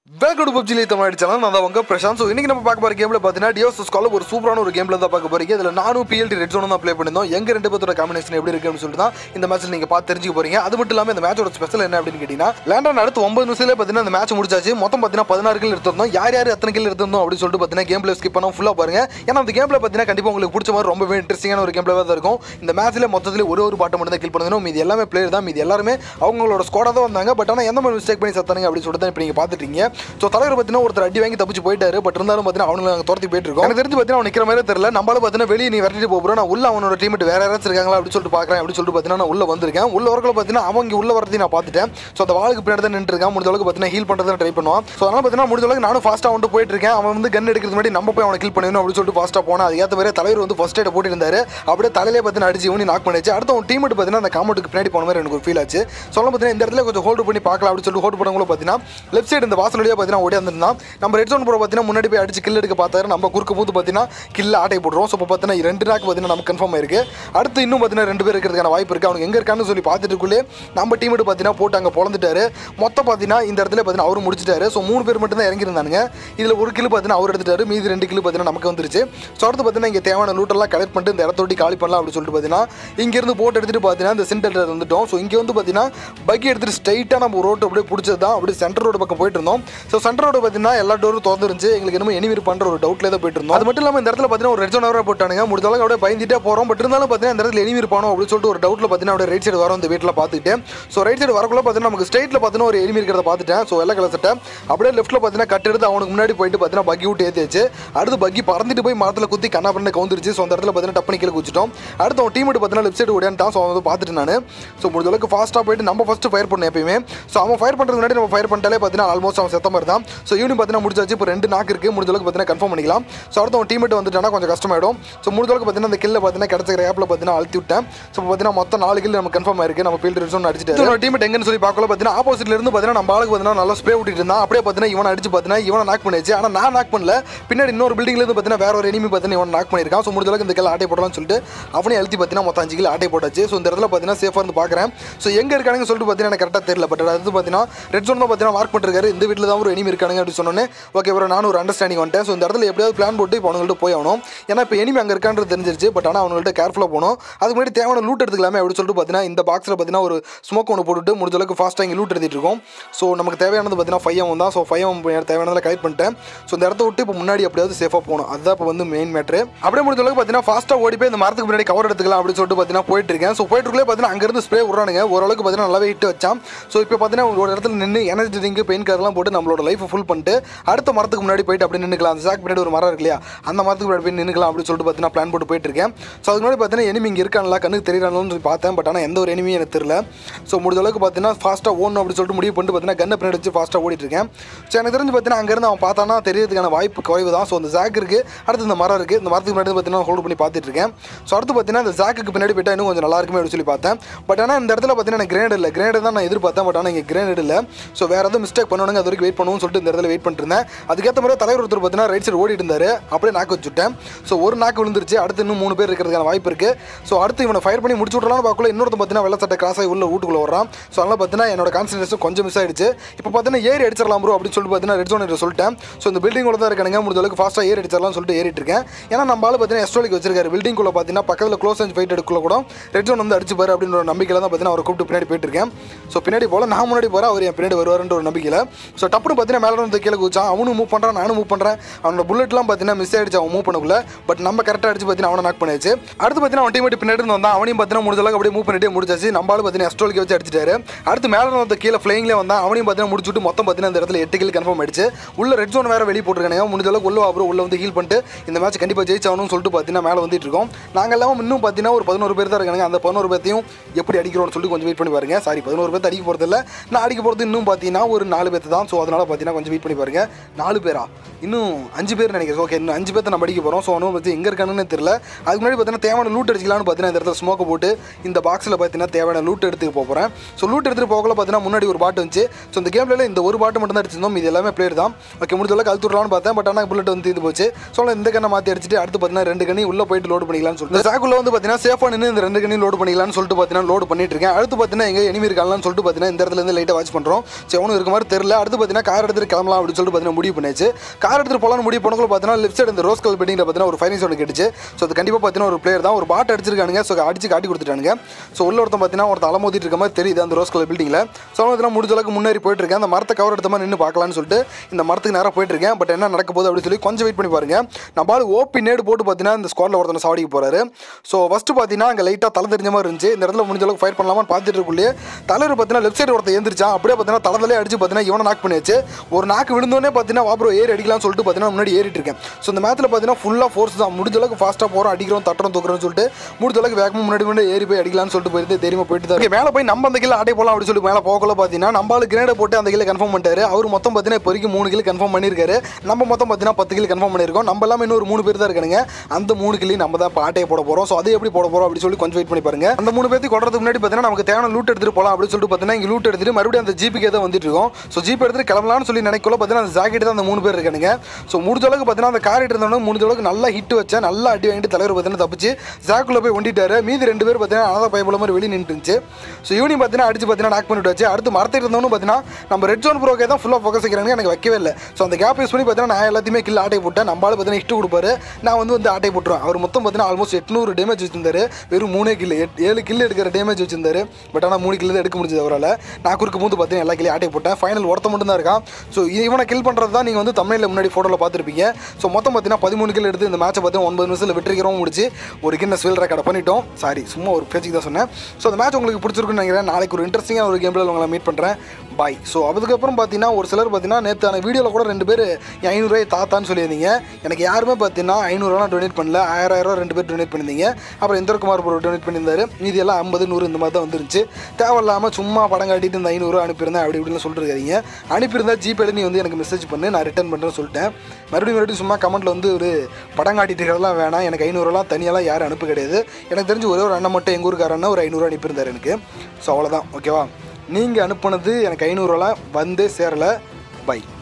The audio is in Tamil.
Welcome to PUBG Tamil channel நான் தான் உங்க பிரசாந்த் ஸோ இன்னைக்கு நம்ம பார்க்க போற கேம்ல பார்த்தீங்கன்னா டியோஸ் ஸ்கால ஒரு சூப்பரான ஒரு கேம்ல தான் பார்க்க போறீங்க இதுல நானும் பிஎல்டி ரெட் ஜோன் தான் ப்ளே பண்ணிருந்தோம் எங்க ரெண்டு பேர்த்தோட காம்பினேஷன் எப்படி இருக்குன்னு சொல்லிட்டு தான் இந்த மேட்ச்ல நீங்க பார்த்து தெரிஞ்சுக்க போறீங்க அது மட்டும் இல்லாம இந்த மேட்சோட ஸ்பெஷல் என்ன அப்படின்னு கேட்டீங்கன்னா லேண்டான் அடுத்து ஒன்பது நிமிஷத்துல பார்த்தீங்கன்னா இந்த மேட்ச் முடிச்சாச்சு மொத்தம் பார்த்தீங்கன்னா பதினாறு கில் எடுத்திருந்தோம் யார் யார் எத்தனை கில் எடுத்திருந்தோம் அப்படின்னு சொல்லிட்டு பார்த்தீங்கன்னா கேம் பிளே ஸ்கிப் பண்ணாம ஃபுல்லா பாருங்க ஏன்னா அந்த கேம்ல பார்த்தீங்கன்னா கண்டிப்பா உங்களுக்கு பிடிச்ச மாதிரி ரொம்பவே இன்ட்ரெஸ்டிங்கான ஒரு கேம் தான் இருக்கும் இந்த மேட்ச்ல மொத்தத்தில் ஒரு ஒரு பாட்டை மட்டும் தான் கில் பண்ணணும் மீதி எல்லாமே பிளேயர் தான் மீதி எல்லாருமே அவங்களோட ஸ்குவாடாக தான் வந்தாங்க பட் ஆனால் எந்த மாதிரி மிஸ்டேக் பண்ணி சத்தானுங்க அப்படின்னு சொல்லிட்டு தான் இப்போ நீங்கள் பார்த்துட்டீங்க ஸோ தலைவர் பார்த்தீங்கன்னா ஒருத்தர் அடி வாங்கி தப்பிச்சு போயிட்டாரு பட் இருந்தாலும் பார்த்தீங்கன்னா அவனுங்க நாங்கள் துரத்தி போயிட்டு இருக்கோம் எனக்கு தெரிஞ்சு பார்த்தீங்கன்னா அவன் நிற்கிற மாதிரி தெரியல நம்மளால பார்த்தீங்கன்னா வெளியே நீ விரட்டிட்டு போகிறோம் நான் உள்ள அவனோட டீமெட் வேற யாராச்சும் இருக்காங்களா அப்படின்னு சொல்லிட்டு பார்க்குறேன் அப்படின்னு சொல்லிட்டு பார்த்தீங்கன்னா நான் உள்ள வந்திருக்கேன் உள்ள வரக்குள்ள பார்த்தீங்கன்னா அவங்க உள்ள வரதையும் நான் பார்த்துட்டேன் ஸோ அந்த வாளுக்கு பின்னாடி தான் நின்று இருக்கான் முடிஞ்ச அளவுக்கு பார்த்தீங்கன்னா ஹீல் பண்ணுறதை ட்ரை பண்ணுவான் ஸோ அதனால பார்த்தீங்கன்னா முடிஞ்ச அளவுக்கு நானும் ஃபாஸ்ட்டாக வந்துட்டு போயிட்டு இருக்கேன் அவன் வந்து கன் எடுக்கிறது முன்னாடி நம்ம போய் அவனை கில் பண்ணணும் அப்படின்னு சொல்லிட்டு ஃபாஸ்ட்டாக போனேன் அதுக்கேற்ற மாதிரி தலைவர் வந்து ஃபர்ஸ்ட் எய்ட் போட்டு இருந்தாரு அப்படியே தலையிலே பார்த்தீங்கன்னா அடிச்சு இவனி நாக் பண்ணிச்சு அடுத்து அவன் டீமெட் பார்த்தீங்கன்னா அந்த காமெண்ட்டுக்கு பின்னாடி போன மாதிரி எனக்கு ஒரு ஃபீல் ஆச்சு சொல்ல பார்த்தீங்கன்னா இந்த இடத்துல கொஞ்சம் ஹோல்டு பண்ணி பார்க்கலாம் அப்படின்னு சொல்லிட்டு ஹோல்டு பண்ணவங்களும் பார்த்தீங்கன்னா லெஃப்ட் சைடு இந்த வாசல் வழியாக பார்த்தீங்கன்னா ஓடி வந்திருந்தான் நம்ம ரெட் ஜோன் போகிற பார்த்தீங்கன்னா முன்னாடி போய் அடிச்சு கில் எடுக்க பார்த்தாரு நம்ம குறுக்க போது பார்த்தீங்கன்னா கில்ல ஆட்டை போடுறோம் ஸோ இப்போ பார்த்தீங்கன்னா ரெண்டு நாக்கு பார்த்தீங்கன்னா நமக்கு கன்ஃபார்ம் ஆயிருக்கு அடுத்து இன்னும் பார்த்தீங்கன்னா ரெண்டு பேர் இருக்கிறதுக்கான வாய்ப்பு இருக்குது அவனுக்கு எங்கே இருக்கான்னு சொல்லி பார்த்துட்டு இருக்குள்ளே நம்ம டீமெட் பார்த்தீங்கன்னா போட்டு அங்கே பொழந்துட்டாரு மொத்தம் பார்த்தீங்கன்னா இந்த இடத்துல பார்த்தீங்கன்னா அவரும் முடிச்சிட்டாரு ஸோ மூணு பேர் மட்டும் தான் இறங்கியிருந்தானுங்க இதில் ஒரு கிலோ பார்த்தீங்கன்னா அவர் எடுத்துட்டாரு மீதி ரெண்டு கிலோ பார்த்தீங்கன்னா நமக்கு வந்துருச்சு ஸோ அடுத்து பார்த்தீங்கன்னா இங்கே தேவையான லூட்டெல்லாம் கலெக்ட் பண்ணிட்டு இந்த இடத்தொட்டி காலி பண்ணலாம் அப்படின்னு சொல்லிட்டு பார்த்தீங்கன்னா இங்கேருந்து போட்டு எடுத்துட்டு பார்த்தீங்கன்னா இந்த சென்டர் வந்துட்டோம் ஸோ இங்கே வந்து பார்த்தீங்கன்னா பைக் எடுத்துட்டு ஸ்ட்ரைட்டாக நம்ம ரோட்டு அப்படியே பிடிச்சது தான் அப்படியே சென்டர் ரோடு பக்கம் போயிட்டு இருந்தோம் ஸோ சென்டர் ரோடு பார்த்தீங்கன்னா எல்லா டோரும் திறந்துருந்துச்சு எங்களுக்கு என்னமோ எனிமீர் பண்ணுற ஒரு டவுட்லேயே தான் போயிட்டு இருந்தோம் அது மட்டும் இல்லாமல் இந்த இடத்துல பார்த்தீங்கன்னா ஒரு ரெட் ஜோன் வர போட்டானுங்க முடிஞ்ச அளவுக்கு அப்படியே பயந்துட்டே போகிறோம் பட் இருந்தாலும் பார்த்தீங்கன்னா இந்த இடத்துல எனிமீர் இருப்பானோ அப்படின்னு சொல்லிட்டு ஒரு டவுட்டில் பார்த்தீங்கன்னா அப்படியே ரைட் சைடு வரோம் இந்த வீட்டில் பார்த்துட்டு ஸோ ரைட் சைடு வரக்குள்ள பார்த்தீங்கன்னா நமக்கு ஸ்ட்ரைட்டில் பார்த்தீங்கன்னா ஒரு எனிமி இருக்கிறத பார்த்துட்டேன் ஸோ வெள்ளை கலர் சட்டை அப்படியே லெஃப்ட்டில் பார்த்தீங்கன்னா கட் எடுத்து அவனுக்கு முன்னாடி போயிட்டு பார்த்தீங்கன்னா பக்கி விட்டு ஏற்றிச்சு அடுத்து பக்கி பறந்துட்டு போய் மரத்தில் குத்தி கண்ணா பண்ண கவுந்துருச்சு ஸோ அந்த இடத்துல பார்த்தீங்கன்னா டப்பனி கீழே குச்சிட்டோம் அடுத்து அவன் டீம் பார்த்தீங்கன்னா லெஃப்ட் சைடு ஓடியான்ட்டான் ஸோ அவன் வந்து பார்த்துட்டு நான் ஸோ முடிஞ்ச அளவுக்கு ஃபாஸ்ட்டாக போயிட்டு நம்ம ஃபஸ்ட்டு ஃபயர் பண்ணேன் எப்பயுமே ஸோ அவன் ஃபயர் பண்ணுறது முன்னாடி நம்ம ஃபயர் பண்ணிட்டாலே பார்த்தீங்கன்னா ஆல்மோஸ்ட் அவன் செத்த மாதிரி தான் ஸோ ஈவினிங் பார்த்தீங்கன்னா முடிச்சாச்சு இப்போ ரெண்டு நாக்கு இருக்குது முடிஞ்ச அளவுக்கு பார்த்தீங்கன்னா கன்ஃபார்ம் பண்ணிக்கலாம் ஸோ அடுத்து அவன் டீமெட் வந்துட்டானா கொஞ்சம் கஷ்டமாயிடும் ஸோ முடிஞ்ச அளவுக்கு பார்த்தீங்கன்னா அந்த கில்ல பார்த்தீங்கன்னா கிடச்சிக்கிற ஆப்பில் பார்த்தீங்கன்னா அழுத்தி விட்டேன் ஸோ இப்போ பார்த்தீங்கன்னா மொத்தம் நாலு கில் நம்ம கன்ஃபார்ம் ஆயிருக்கு நம்ம ஃபீல்டு ரிசோன் அடிச்சிட்டு டீமெட் எங்கன்னு சொல்லி பார்க்கல பார்த்தீங்கன்னா ஆப்போசிட்ல இருந்து பார்த்தீங்கன்னா நம்ம ஆளுக்கு பார்த்தீங்கன்னா நல்லா ஸ்ப்ரே விட்டுட்டு இருந்தான் அப்படியே பார்த்தீங்கன்னா இவன் அடிச்சு பார்த்தீங்கன்னா இவனை நாக் பண்ணிச்சு ஆனால் நான் நாக் பண்ணல பின்னாடி இன்னொரு பில்டிங்ல இருந்து பார்த்தீங்கன்னா வேற ஒரு எனிமி பார்த்தீங்கன்னா இவன் நாக் பண்ணியிருக்கான் ஸோ முடிஞ்ச அளவுக்கு இந்த கில் ஆட்டை போடலாம்னு சொல்லிட்டு அவனே அழுத்தி பார்த்தீங்கன்னா மொத்தம் அஞ்சு கிலோ ஆட்டை போட்டாச்சு ஸோ இந்த இடத்துல பார்த்தீங்கன்னா சேஃபாக இருந்து பார்க்குறேன் ஸோ எங்கே இருக்கானுங்க சொல்லிட்டு பார்த்தீங்கன்னா எனக்கு கரெக்டாக தெரியல பட் அது பார்த்தீங்கன்னா ரெட் ஜோன் தான் பார்த்தீங்கன்னா மார்க் பண்ணிருக்காரு இந்த வீட்டில் தான் ஒரு எனிமி இருக்கானுங்க அப்படின்னு சொன்னோன்னே ஓகே ப்ரோ நானும் ஒரு அண்டர்ஸ்டாண்டிங் வந்துட்டேன் ஸோ இந்த இடத்துல எப்படியாவது பிளான் போட்டு இப்போ அவங்கள்ட்ட போய் ஆகணும் ஏன்னா இப்போ எனிமி அங்கே இருக்கான்றது தெரிஞ்சிருச்சு பட் ஆனால் அவங்கள்ட்ட கேர்ஃபுல்லாக போகணும் அதுக்கு முன்னாடி தேவையான லூட் எடுத்துக்கலாமே அப்படின்னு சொல்லிட்டு பார்த்தீங்கன்னா இந்த பாக்ஸில் பார்த்தீங்கன்னா ஒரு ஸ்மோக் ஒன்று போட்டுட்டு முடிஞ்ச அளவுக்கு ஃபாஸ்ட்டாக இங்கே லூட் எடுத்துட்டு இருக்கோம் ஸோ நமக்கு தேவையானது பார்த்தீங்கன்னா ஃபைவ் எம் தான் ஸோ ஃபைவ் எம் தேவையானதில் கலெக்ட் பண்ணிட்டேன் ஸோ இந்த இடத்த விட்டு இப்போ முன்னாடி எப்படியாவது சேஃபாக போகணும் அதுதான் இப்போ வந்து மெயின் மேட்ரு அப்படியே முடிஞ்ச அளவுக்கு பார்த்தீங்கன்னா ஃபாஸ்ட்டாக ஓடி போய் இந்த மரத்துக்கு முன்னாடி கவர் எடுத்துக்கலாம் அப்படின்னு சொல்லிட்டு பார்த்தீங்கன்னா போயிட்டு இருக்கேன் ஸோ போயிட்டு இருக்கே பார்த்தீங்கன்னா அங்கேருந்து ஸ்ப்ரே விட்றானுங்க ஓரளவுக்கு பார்த்தீங்கன்னா நல்லாவே ஹிட் வச்சான் ஸோ இப்போ பார்த்தீங்கன்னா ஒரு இடத்துல நின்று எனர்ஜி ட்ரிங்க் பெயின் கார்லாம் போட்டு நம்மளோட லைஃப் ஃபுல் பண்ணிட்டு அடுத்த மரத்துக்கு முன்னாடி போயிட்டு அப்படி நின்றுக்கலாம் அந்த சாக்கு பின்னாடி ஒரு மரம் இருக்கு இல்லையா அந்த மரத்துக்கு முன்னாடி போய் நின்றுக்கலாம் அப்படின்னு சொல்லிட்டு பார்த்தீங்கன்னா பிளான் போட்டு போயிட்டு இருக்கேன் ஸோ அதுக்கு முன்னாடி பார்த்தீங்கன்னா எனிமி இங்கே இருக்காங்களா கண்ணுக்கு தெரியறானு சொல்லி பார்த்தேன் பட் ஆனால் எந்த ஒரு எனிமியும் எனக்கு தெரியல ஸோ முடிஞ்ச அளவுக்கு பார்த்தீங்கன்னா ஃபாஸ்ட்டாக ஓடணும் அப்படின்னு சொல்லிட்டு முடிவு பண்ணிட்டு பார்த்தீங்கன்னா கண்ணை பின்னாடி வச்சு ஃபாஸ்ட்டாக ஓடிட்டு இருக்கேன் ஸோ எனக்கு தெரிஞ்சு பார்த்தீங்கன்னா அங்கேருந்து அவன் பார்த்தானா தெரியறதுக்கான வாய்ப்பு குறைவு தான் ஸோ அந்த ஜாக் இருக்குது அடுத்து இந்த மரம் இருக்குது இந்த மரத்துக்கு முன்னாடி பார்த்தீங்கன்னா ஹோல்ட் பண்ணி பார்த்துட்டு இருக்கேன் ஸோ அடுத்து பார்த்தீங்கன்னா இந்த ஜாக்குக்கு பின்னாடி போயிட்டா இன்னும் கொஞ்சம் நல்லா இருக்குமே அப்படின்னு சொல்லி பார்த்தேன் பட் ஆனால் இந்த இடத்துல பார்த்தீங்கன்னா எனக்கு கிரேனட் இல்லை கிரேனட் தான் நான் எதிர்பார்த்தேன் பட் ஆனால் இங்கே கிரேனட் இல்லை ஸோ வேறு எதுவும் மிஸ்டேக் பண்ணணுங்க அது வரைக்கும் வெயிட் பண்ணுவோம்னு சொல்லிட்டு இந்த இடத்துல வெயிட் பண்ணிட்டு இருந்தேன் அதுக்கேற்ற மாதிரி தலைவர் ஒருத்தர் பார்த்தீங்கன்னா ரைட் சைடு ஓடிட்டு இருந்தாரு அப்படியே நாக்கு வச்சுட்டேன் ஸோ ஒரு நாக்கு விழுந்துருச்சு அடுத்து இன்னும் மூணு பேர் இருக்கிறதுக்கான வாய்ப்பு இருக்குது ஸோ அடுத்து இவனை ஃபயர் பண்ணி முடிச்சு விட்றலாம்னு பார்க்கல இன்னொருத்தன் பார்த்தீங்கன்னா வெள்ள சட்டை கிராஸ் ஆகி உள்ள வீட்டுக்குள்ள வரான் ஸோ அதனால் பார்த்தீங்கன்னா என்னோட கான்சன்ட்ரேஷன் கொஞ்சம் மிஸ் ஆயிடுச்சு இப்போ பார்த்தீங்கன்னா ஏறி அடிச்சிடலாம் ப்ரோ அப்படின்னு சொல்லிட்டு பார்த்தீங்கன்னா ரெட் ஜோன் சொல்லிட்டேன் ஸோ இந்த பில்டிங் தான் இருக்கானுங்க முடிஞ்ச அளவுக்கு ஃபாஸ்ட்டாக ஏறி அடிச்சிடலாம்னு சொல்லிட்டு ஏறிட்டு இருக்கேன் ஏன்னா நம்ம ஆளு பார்த்தீங்கன்னா எஸ்ட்ரோலிக் வச்சிருக்காரு பில்டிங் குள்ள பார்த்தீங்கன்னா பக்கத்தில் க்ளோஸ் அண்ட் ஃபைட் எடுக்கல கூட ரெட் ஜோன் வந்து அடிச்சு பாரு அப்படின்ற ஒரு நம்பிக்கையில் தான் பார்த்தீங்கன்னா அவரை கூப்பிட்டு பின்னாடி போயிட்டு இருக்கேன் ஸோ பின்னாடி போல நான் முன்னாடி போகிறேன் அவர் என் பின்னாடி வருவாருன்ற ஒரு நம்பிக்கையில் ஸோ டப்புனு பார்த்தீங்கன்னா மேலே வந்து கீழே குச்சான் அவனும் மூவ் பண்ணுறான் நானும் மூவ் பண்ணுறேன் அவனோட புல்லட்லாம் பார்த்தீங்கன்னா மிஸ் ஆயிடுச்சு அவன் மூவ் பண்ணக்குள்ள பட் நம்ம கரெக்டாக அடிச்சு பார்த்தீங்கன்னா அவனை நாக் பண்ணியாச்சு அடுத்து பார்த்தீங்கன்னா அவன் டீம் பின்னாடி இருந்து வந்தான் அவனையும் பார்த்தீங்கன்னா முடிஞ்ச அளவுக்கு அப்படியே மூவ் பண்ணிட்டே முடிச்சாச்சு நம்மளால பார்த்தீங்கன்னா எஸ்ட்ரோலிக்கு வச்சு அடிச்சிட்டாரு அடுத்து மேலே வந்து கீழே ஃப்ளைங்லேயே வந்தான் அவனையும் பார்த்தீங்கன்னா முடிச்சுட்டு மொத்தம் பார்த்தீங்கன்னா இந்த இடத்துல எட்டு கில் கன்ஃபார்ம் ஆயிடுச்சு உள்ள ரெட் ஜோன் வேற வெளியே போட்டுருக்காங்க முடிஞ்ச அளவுக்கு உள்ள அப்புறம் உள்ள வந்து ஹீல் பண்ணிட்டு இந்த மேட்ச் கண்டிப்பாக ஜெயிச்சாகணும்னு சொல்லிட்டு பார்த்தீங்கன்னா மேலே வந்துட்டு இருக்கோம் நாங்கள் எல்லாம் இன்னும் பார்த்தீங்கன்னா ஒரு பதினோரு பேர் தான் இருக்காங்க அந்த பதினோரு பேர்த்தையும் எப்படி அடிக்கிறோம்னு சொல்லிட்டு கொஞ்சம் வெயிட் பண்ணி பாருங்க சாரி பதினோரு பேர்த்து அடிக்க போகிறது இல்லை நான் அடிக்க போகிறது இன்னும் பார்த்தீங்கன்னா ஒரு நாலு பேர்த்து தான் ஸோ அதனால பார்த்தீங்கன்னா கொஞ்சம் வெயிட் பண்ணி பாருங்க நாலு பேரா இன்னும் அஞ்சு பேர் நினைக்கிறேன் ஓகே இன்னும் அஞ்சு பேர்த்த நம்ம அடிக்க போகிறோம் ஸோ அவனும் பற்றி எங்கே இருக்கானுன்னு தெரியல அதுக்கு முன்னாடி பார்த்தீங்கன்னா தேவையான லூட் அடிக்கலாம்னு பார்த்தீங்கன்னா இந்த இடத்துல ஸ்மோக்கை போட்டு இந்த பாக்ஸில் பார்த்தீங்கன்னா தேவையான லூட் எடுத்து போகிறேன் ஸோ லூட் எடுத்துகிட்டு போகல பார்த்தீங்கன்னா முன்னாடி ஒரு பாட்டு வந்துச்சு ஸோ இந்த கேம்ல இந்த ஒரு பாட்டு மட்டும் தான் அடிச்சிருந்தோம் இது எல்லாமே பிளேயர் தான் ஓகே முடிஞ்ச அளவுக்கு அழுத்துடலாம்னு பார்த்தேன் பட் ஆனால் புல்லட் வந்து தீர்ந்து போச்சு ஸோ நான் இந்த கண்ணை மாற்றி அடிச்சுட்டு அடுத்து பார்த்தீங்கன்னா ரெண்டு கண்ணி உள்ள போயிட்டு லோடு பண்ணிக்கலாம்னு சொல்லிட்டு சாக்குள்ள வந்து பார்த்தீங்கன்னா சேஃபாக நின்று இந்த ரெண்டு கண்ணி லோடு பண்ணிக்கலாம்னு சொல்லிட்டு பார்த்தீங்கன்னா லோடு பண்ணிட்டு இருக்கேன் அடுத்து பார்த்தீங்கன்னா எங்க எனிமி இருக்காங்கன்னு சொல்லிட்டு பார்த்தீங்கன்னா இந்த இடத்துல இருந்து லைட்டாக வாட்ச் பண்ணுறோம் ஸோ அவனும் இருக்க மாதிரி தெரியல அடுத்து பார்த்தீங்கன்னா பார்த்தீங்கன்னா கார் எடுத்துட்டு கிளம்பலாம் அப்படின்னு சொல்லிட்டு பார்த்தீங்கன்னா முடிவு பண்ணிச்சு கார் எடுத்துட்டு போகலான்னு முடிவு பண்ணக்குள்ள பார்த்தீங்கன்னா லெஃப்ட் சைடு இந்த ரோஸ் கலர் பில்டிங்கில் பார்த்தீங்கன்னா ஒரு ஃபைனிங் ஒன்று கேட்டுச்சு ஸோ அது கண்டிப்பாக பார்த்தீங்கன்னா ஒரு பிளேயர் தான் ஒரு பாட் அடிச்சிருக்கானுங்க ஸோ அடிச்சு காட்டி கொடுத்துட்டானுங்க ஸோ உள்ள ஒருத்தன் பார்த்தீங்கன்னா ஒருத்தன் அலமோதிட்டு இருக்க மாதிரி தெரியுது அந்த ரோஸ் கலர் பில்டிங்கில் ஸோ பார்த்தீங்கன்னா முடிஞ்ச அளவுக்கு முன்னேறி போயிட்டு இருக்கேன் அந்த மரத்தை கவர் எடுத்த மாதிரி நின்று பார்க்கலாம்னு சொல்லிட்டு இந்த மரத்துக்கு நேராக போயிட்டு இருக்கேன் பட் என்ன நடக்க போகுது அப்படின்னு சொல்லி கொஞ்சம் வெயிட் பண்ணி பாருங்க நம்ம ஆளு ஓபி நேடு போட்டு பார்த்தீங்கன்னா இந்த ஸ்குவாடில் ஒருத்தனை சாவடிக்கு போறாரு ஸோ ஃபர்ஸ்ட் பார்த்தீங்கன்னா அங்கே லைட்டாக தலை தெரிஞ்ச மாதிரி இருந்துச்சு இந்த இடத்துல முடிஞ்ச அளவுக்கு ஃபயர் பண்ணலாமான்னு பார்த்துட்டு இருக்குள்ளே தலைவர் பார்த்தீங்கன்னா லெஃப்ட் சைடு ஒருத்தர் எந்திரிச்சான் அப்படியே பார்த்தீங்கன்னா தலதலே அடிச்சு பார்த்தீங்கன்னா இவனை நாக் பண்ணியாச்சு ஒரு நாக்கு விழுந்தோடனே பார்த்தீங்கன்னா வாப்ரோ ஏறி அடிக்கலாம்னு சொல்லிட்டு பார்த்தீங்கன்னா முன்னாடி ஏறிட்டு இருக்கேன் ஸோ இந்த மேத்தில் பார்த்தீங்கன்னா ஃபுல்லாக ஃபோர்ஸ் தான் முடிஞ்ச அளவுக்கு ஃபாஸ்ட்டாக போகிறோம் அடிக்கிறோம் தட்டுறோம் தூக்குறோம்னு சொல்லிட்டு முடிஞ்ச அளவுக்கு வேகமாக முன்னாடி முன்னாடி ஏறி போய் அடிக்கலாம்னு சொல்லிட்டு போயிட்டு தெரியுமா போயிட்டு தான் இருக்கு. மேலே போய் நம்ம அந்த கிலோ ஆட்டை போகலாம் அப்படின்னு சொல்லி மேலே போகல பார்த்தீங்கன்னா நம்ம ஆளு கிரேடை போட்டு அந்த கிலோ கன்ஃபார்ம் பண்ணிட்டாரு அவர் மொத்தம் பார்த்தீங்கன்னா இப்போ வரைக்கும் மூணு கிலோ கன்ஃபார்ம் பண்ணியிருக்காரு நம்ம மொத்தம் பார்த்தீங்கன்னா பத்து கிலோ கன்ஃபார்ம் பண்ணியிருக்கோம் நம்ம எல்லாமே இன்னொரு மூணு பேர் தான் இருக்கானுங்க அந்த மூணு கிளி நம்ம தான் இப்போ ஆட்டையை போட போகிறோம் ஸோ அது எப்படி போட போகிறோம் அப்படின்னு சொல்லி கொஞ்சம் வெயிட் பண்ணி பாருங்க அந்த மூணு பேர்த்து கொடுறதுக்கு முன்னாடி பார்த்தீங்கன்னா நமக்கு தேவையான லூட் எடுத்துட்டு போகலாம் அப்படின்னு சொல்லிட்டு பார்த்தீங்கன்னா இங்கே லூட் எடுத்துட்டு மறுபடியும் அந்த ஜிபிக்கே தான் வந்துட்டு இருக்கோம் ஸோ ஜீப் எடுத்துட்டு கிளம்பலாம்னு சொல்லி நினைக்கல பார்த்தீங்கன்னா அந்த ஜாக்கெட் தான் அந்த மூணு பேர் இருக்கானுங்க ஸோ முடிஞ்ச அளவுக்கு பார்த்தீங்கன்னா அந்த கார் இருந்தவங்க முடிஞ்ச அளவுக்கு நல்லா ஹிட் வச்சேன் நல்லா அடி வாங்கிட்டு தலைவர் பார்த்தீங்கன்னா தப்பிச்சு ஜாக்குள்ள போய் ஒண்டிட்டாரு மீதி ரெண்டு பேர் பார்த்தீங்கன்னா அனாத பயப்புல மாதிரி வெளியே நின்று இருந்துச்சு ஸோ ஈவினிங் பார்த்தீங்கன்னா அடிச்சு பார்த்தீங்கன்னா நாக் பண்ணிட்டு வச்சு அடுத்து மரத்தில் இருந்தவனு பார்த்தீங்கன்னா நம்ம ரெட் ஜோன் ப்ரோக்கே தான் ஃபுல்லாக ஃபோக்கஸ் வைக்கிறாங்க எனக்கு வைக்கவே இல்லை ஸோ அந்த கேப் யூஸ் பண்ணி பார்த்தீங்கன்னா நான் எல்லாத்தையுமே கில் ஆட்டை போட்டேன் நம்ம ஆளு பார்த்தீங்கன்னா ஹிட் கொடுப்பாரு நான் வந்து வந்து ஆட்டை போட்டுருவேன் அவர் மொத்தம் பார்த்தீங்கன்னா ஆல்மோஸ்ட் எட்நூறு டேமேஜ் வச்சிருந்தாரு வெறும் மூணே கில் ஏழு கில் எடுக்கிற டேமேஜ் வச்சிருந்தாரு பட் ஆனால் மூணு கில் தான் எடுக்க முடிஞ்சது அவரால் நான் குறுக்கு மூந்து பார்த்தீங்கன்னா எல்லா கிளியும் ஆட்டை போட்டேன் ஃபைனல் ஒருத்த மட்டும் தான் இருக்கான் ஸோ இவனை கில் பண்ணுறது தான் நீங்கள் வந்து தமிழில் முன்னாடி ஃபோட்டோவில் பார்த்துருப்பீங்க ஸோ மொத்தம் பார்த்தீங்கன்னா பதிமூணு கில் எடுத்து இந்த மேட்சை பார்த்தீங்கன்னா ஒன்பது நிமிஷத்தில் வெற்றிக்கிறோம் முடிச்சு ஒரு கின்னஸ் வேல் ரெக்கார்ட் பண்ணிட்டோம் சாரி சும்மா ஒரு பேச்சுக்கு தான் சொன்னேன் ஸோ அந்த மேட்ச் உங்களுக்கு பிடிச்சிருக்குன்னு நினைக்கிறேன் நாளைக்கு ஒரு இன்ட்ரெஸ்டிங்கான ஒரு கேமில் உங்களை மீட் பண்ணுறேன் பாய் ஸோ அதுக்கப்புறம் பார்த்தீங்கன்னா ஒரு சிலர் பார்த்தீங்கன்னா நேற்று வீடியோவில் கூட ரெண்டு பேர் ஐநூறுரூவாய் தாத்தான்னு சொல்லியிருந்தீங்க எனக்கு யாருமே பார்த்தீங்கன்னா ஐநூறுரூவா டொனேட் பண்ணல ஆயிரம் ஆயிரம் ரெண்டு பேர் டொனேட் பண்ணியிருந்தீங்க அப்புறம் இந்திரகுமார் ப்ரோ டொனேட் பண்ணியிருந்தாரு மீதி எல்லாம் ஐம்பது நூறு இந்த மாதிரி தான் வந்துருந்துச்சு தேவையில்லாமல் சும்மா படம் காட்டிட்டு இந்த ஐநூறுரூவா அனுப்பியிருந்தேன் அப்படி இப்படின்னு சொல்லிட்டு இருக்காதீங்க அனுப்பியிருந்தா ஜிபேல நீ வந்து எனக்கு மெசேஜ் பண்ணு நான் ரிட்டர்ன் பண்ணுறேன்னு சொல்லிட்டேன் மறுபடியும் மறுபடியும் சும்மா கமெண்ட்டில் வந்து ஒரு படம் காட்டிட்டு இருக்கிறதெல்லாம் வேணாம் எனக்கு ஐநூறுரூவா தனியெல்லாம் யாரும் அனுப்பு கிடையாது எனக்கு தெரிஞ்சு ஒரே ஒரு அண்ணன் மட்டும் எங்கள் ஊருக்காரண்ணா ஒரு ஐநூறுரூவா அனுப்பியிருந்தார் எனக்கு ஸோ அவ்வளோதான் ஓகேவா நீங்கள் அனுப்புனது எனக்கு ஐநூறுரூவா வந்து சேரலை பை